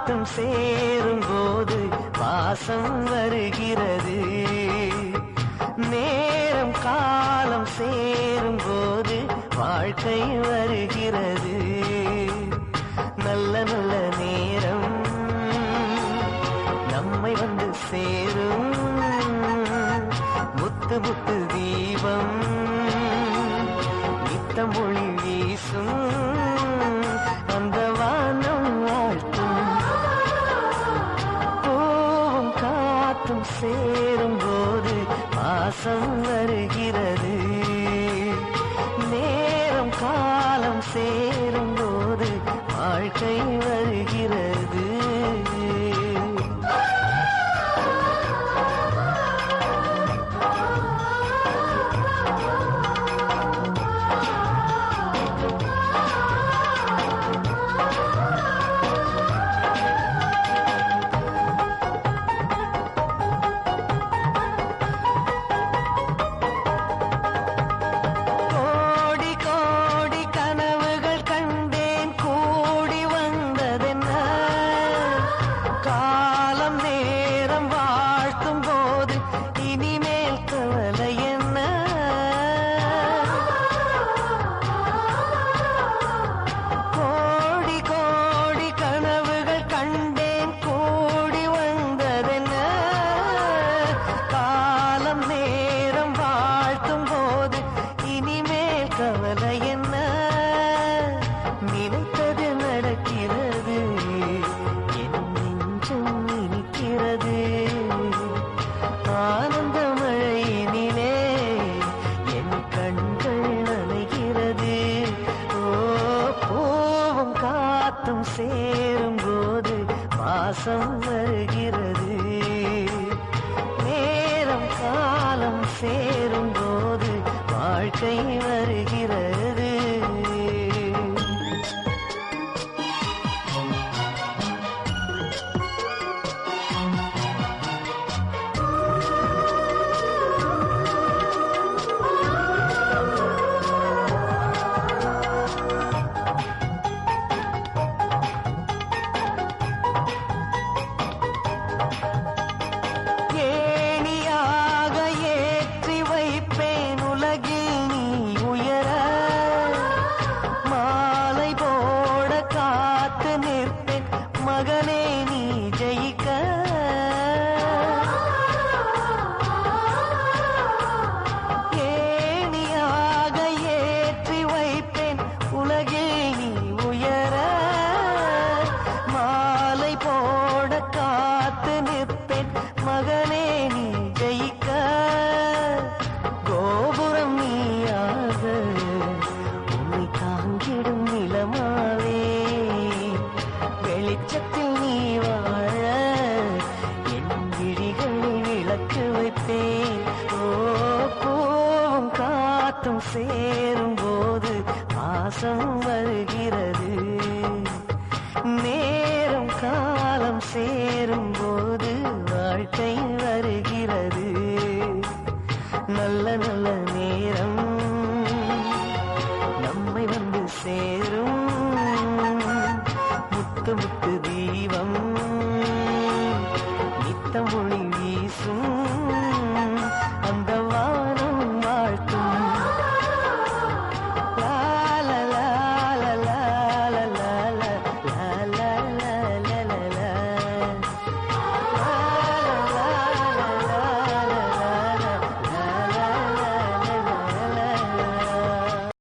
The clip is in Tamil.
காத்தும் சேரும் போது வாசம் வருகிறது நேரம் காலம் சேரும் போது வாழ்க்கை வருகிறது நல்ல நல்ல நேரம் நம்மை வந்து சேரும் முத்து முத்து தீபம் நித்தம் ஒளி வீசும் அந்த வானம் வாழ்த்தும் பூவும் காத்தும் சேரும் போது வாசம் வருகிறது நேரம் காலம் சேரும் போது வாழ்க்கை வருகிறது கோடி கோடி கனவுகள் கண்டேன் கூடி வந்ததென்ன காலம் நேரம் வாழ்த்தும் போது இனிமேல் கவலை என்ன கோடி கோடி கனவுகள் கண்டேன் கூடி வந்ததென்ன காலம் நேரம் வாழ்த்தும் போது இனிமேல் கவலை என்ன நினைத்தது நடக்கிறது என் நெஞ்சம் இனிக்கிறது ஆனந்த மழையினிலே என் கண்கள் நனைகிறது ஓ பூவும் காத்தும் சேரும் போது வாசம் வருகிறது நேரம் காலம் சேரும் போது வாழ்க்கை வருகிறது ஏணியாக ஏற்றி வைப்பேன் உலகில் நீ உயர மாலை போட காத்து நிற்பேன் மகனே நீ ஜெயிக்க ஏணியாக ஏற்றி வைப்பேன் உலகில் நீ உயர மாலை போட காத்து நிற்பேன் மகனே நீ ஜெயிக்க கோபுரம் நீயாக உன்னை தாங்கிடும் நிலமாவே வெளிச்சத்தில் நீ வாழ என் விழிகளை விளக்கு வைப்பேன் ஓ பூவும் காத்தும் சேரும் போது வாசம் வருகிறது நேரம் காலம் சேரும் போது வாழ்க்கை வருகிறது நல்ல நல்ல நேரம் நம்மை வந்து சேரும் முத்து முத்து தீபம் நித்தம் ஒளி